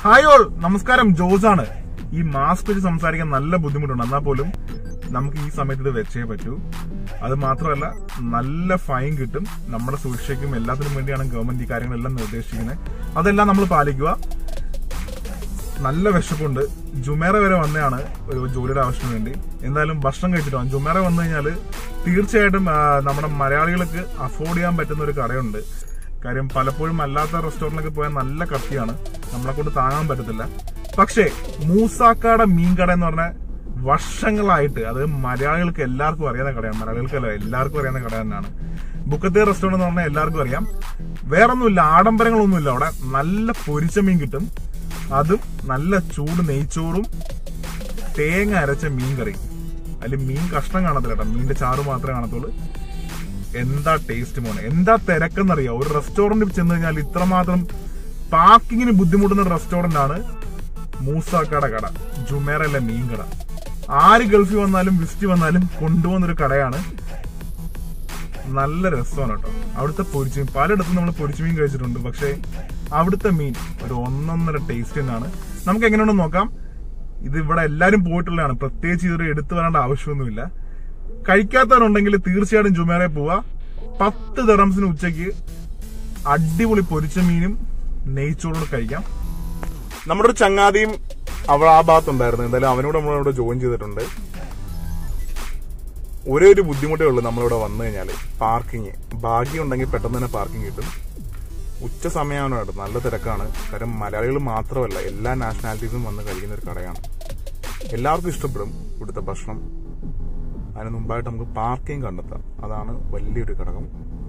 hi all നമസ്കാരം ജോസ് ആണ് ഈ മാസ്ക് വെച്ച് സംസാരിക്കാൻ നല്ല ബുദ്ധിമുട്ടുണ്ട് എന്നാൽ പോലും നമുക്ക് ഈ സമയത്ത് ഇത് വെച്ചേ പറ്റൂ അത് മാത്രമല്ല നല്ല ഫൈൻ കിട്ടും നമ്മുടെ സുരക്ഷയ്ക്കും എല്ലാത്തിനും വേണ്ടിയാണ് ഗവൺമെന്റ് ഈ കാര്യങ്ങളെല്ലാം നിർദ്ദേശിക്കുന്നത് അതെല്ലാം നമ്മൾ പാലിക്കുക നല്ല വിശപ്പുണ്ട് ജുമേറ വരെ വന്നതാണ് ഒരു ജോലിയുടെ ആവശ്യത്തിന് വേണ്ടി എന്തായാലും ഭക്ഷണം കഴിച്ചിട്ട് പോകാം ജുമേറ വന്നു കഴിഞ്ഞാൽ തീർച്ചയായിട്ടും ആ, നമ്മുടെ മലയാളികൾക്ക് അഫോർഡ് ചെയ്യാൻ പറ്റുന്ന ഒരു കടയുണ്ട് കാര്യം പലപ്പോഴും അല്ലാത്ത റെസ്റ്റോറൻറ്റിലൊക്കെ പോയാൽ നല്ല കത്തിയാണ് നമ്മളെ കൊണ്ട് താങ്ങാൻ പറ്റത്തില്ല പക്ഷേ മൂസാക്കാട മീൻകട എന്ന് പറഞ്ഞ വർഷങ്ങളായിട്ട് അത് മലയാളികൾക്ക് എല്ലാവർക്കും അറിയാവുന്ന കടയാണ് മലയാളികൾക്കല്ല എല്ലാവർക്കും അറിയാവുന്ന കട തന്നെയാണ് ബുക്കത്തെ റെസ്റ്റോറന്റ് എന്ന് പറഞ്ഞാൽ എല്ലാവർക്കും അറിയാം വേറൊന്നുമില്ല ആഡംബരങ്ങളൊന്നുമില്ല അവിടെ നല്ല പൊരിച്ച മീൻ കിട്ടും അതും നല്ല ചൂട് നെയ്ച്ചോറും തേങ്ങ അരച്ച മീൻ കറി അതിൽ മീൻ കഷ്ണം കാണത്തില്ല കേട്ടോ മീനിന്റെ ചാറ് മാത്രമേ കാണത്തുള്ളൂ എന്താ ടേസ്റ്റ് മോനെ എന്താ തിരക്കെന്നറിയാം ഒരു റെസ്റ്റോറന്റിൽ ചെന്ന് കഴിഞ്ഞാൽ ഇത്രമാത്രം പാർക്കിങ്ങിന് ബുദ്ധിമുട്ടുന്ന ഒരു റെസ്റ്റോറന്റ് ആണ് മൂസാക്കട കട ജുമേറയിലെ മീൻ കട ആര് ഗൾഫിൽ വന്നാലും വിസിറ്റ് വന്നാലും കൊണ്ടുപോകുന്നൊരു കടയാണ് നല്ല രസമാണ് കേട്ടോ അവിടുത്തെ പൊരിച്ചു മീൻ പലയിടത്തും നമ്മൾ പൊരിച്ചു മീൻ കഴിച്ചിട്ടുണ്ട് പക്ഷേ അവിടുത്തെ മീൻ ഒരു ഒന്നൊന്നര ടേസ്റ്റ് തന്നെയാണ് നമുക്ക് എങ്ങനെയുണ്ടെന്ന് നോക്കാം ഇത് ഇവിടെ എല്ലാരും പോയിട്ടുള്ളതാണ് പ്രത്യേകിച്ച് ഇതൊരു എടുത്തു വരേണ്ട ആവശ്യമൊന്നുമില്ല കഴിക്കാത്തവരുണ്ടെങ്കിൽ തീർച്ചയായിട്ടും ജുമേറെ പോവാ പത്ത് ദറംസിന് ഉച്ചയ്ക്ക് അടിപൊളി പൊരിച്ച മീനും നെയ്ച്ചോറും കഴിക്കാം നമ്മുടെ ഒരു ചങ്ങാതിയും അവിടെ ആ ഭാഗത്തുണ്ടായിരുന്നു എന്തായാലും അവനോട് നമ്മളിവിടെ ജോയിൻ ചെയ്തിട്ടുണ്ട് ഒരേ ഒരു ബുദ്ധിമുട്ടേ ഉള്ളൂ നമ്മളിവിടെ വന്നു കഴിഞ്ഞാൽ പാർക്കിങ് ഭാഗ്യം ഉണ്ടെങ്കിൽ പെട്ടെന്ന് തന്നെ പാർക്കിംഗ് കിട്ടും ഉച്ച സമയമാണ് കേട്ടോ നല്ല തിരക്കാണ് കാരണം മലയാളികൾ മാത്രമല്ല എല്ലാ നാഷണാലിറ്റീസും വന്ന് കഴിക്കുന്ന ഒരു കടയാണ് എല്ലാവർക്കും ഇഷ്ടപ്പെടും ഇവിടുത്തെ ഭക്ഷണം അതിന് മുമ്പായിട്ട് നമുക്ക് പാർക്കിംഗ് കണ്ടെത്താം അതാണ് വലിയൊരു ഘടകം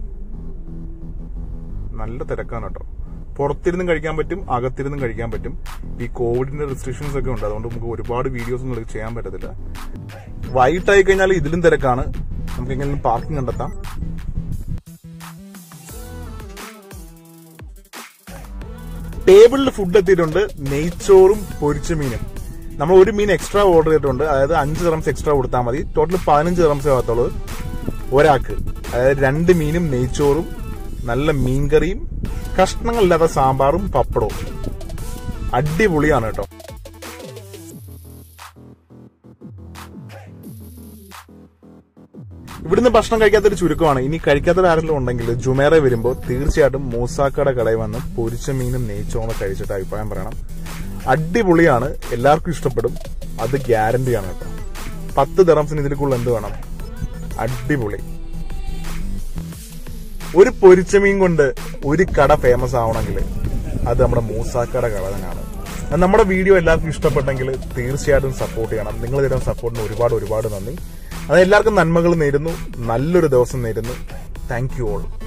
നല്ല തിരക്കാണ് കേട്ടോ പുറത്തിരുന്നും കഴിക്കാൻ പറ്റും അകത്തിരുന്നും കഴിക്കാൻ പറ്റും ഈ കോവിഡിന്റെ റെസ്ട്രിക്ഷൻസ് ഒക്കെ ഉണ്ട് അതുകൊണ്ട് നമുക്ക് ഒരുപാട് വീഡിയോസ് ഒന്നും ചെയ്യാൻ പറ്റത്തില്ല വൈകിട്ടായി കഴിഞ്ഞാൽ ഇതിലും തിരക്കാണ് നമുക്ക് എങ്ങനെയും പാർക്കിംഗ് കണ്ടെത്താം ടേബിളിൽ ഫുഡ് എത്തിയിട്ടുണ്ട് നെയ്ച്ചോറും പൊരിച്ച മീനും നമ്മൾ ഒരു മീൻ എക്സ്ട്രാ ഓർഡർ ചെയ്തിട്ടുണ്ട് അതായത് അഞ്ച് റംസ് എക്സ്ട്രാ കൊടുത്താൽ മതി ടോട്ടൽ പതിനഞ്ച് റംസേ ആകത്തുള്ളൂ ഒരാൾക്ക് അതായത് രണ്ട് മീനും നെയ്ച്ചോറും നല്ല മീൻകറിയും കഷ്ണങ്ങളില്ലാത്ത സാമ്പാറും പപ്പടവും അടിപൊളിയാണ് കേട്ടോ ഇവിടുന്ന് ഭക്ഷണം കഴിക്കാത്തൊരു ചുരുക്കമാണ് ഇനി കഴിക്കാത്തൊരു ആരെങ്കിലും ഉണ്ടെങ്കിൽ ജുമേറ വരുമ്പോൾ തീർച്ചയായിട്ടും മൂസാക്കയുടെ കടയിൽ വന്ന് പൊരിച്ച മീനും നെയ്ച്ചോറും കഴിച്ചിട്ട് അഭിപ്രായം പറയണം അടിപൊളിയാണ് എല്ലാവർക്കും ഇഷ്ടപ്പെടും അത് ഗ്യാരണ്ടിയാണ് കേട്ടോ പത്ത് ദിറംസിന് ഇതിൽ കൂടുതൽ എന്ത് വേണം അടിപൊളി ഒരു പൊരിച്ച മീൻ കൊണ്ട് ഒരു കട ഫേമസ് ആവണമെങ്കിൽ അത് നമ്മുടെ മൂസാക്കട കട തന്നെയാണ് അത് നമ്മുടെ വീഡിയോ എല്ലാവർക്കും ഇഷ്ടപ്പെട്ടെങ്കിൽ തീർച്ചയായിട്ടും സപ്പോർട്ട് ചെയ്യണം നിങ്ങൾ തരുന്ന സപ്പോർട്ടിന് ഒരുപാട് ഒരുപാട് നന്ദി അത് എല്ലാവർക്കും നന്മകൾ നേരുന്നു നല്ലൊരു ദിവസം നേരുന്നു താങ്ക് യു ഓൾ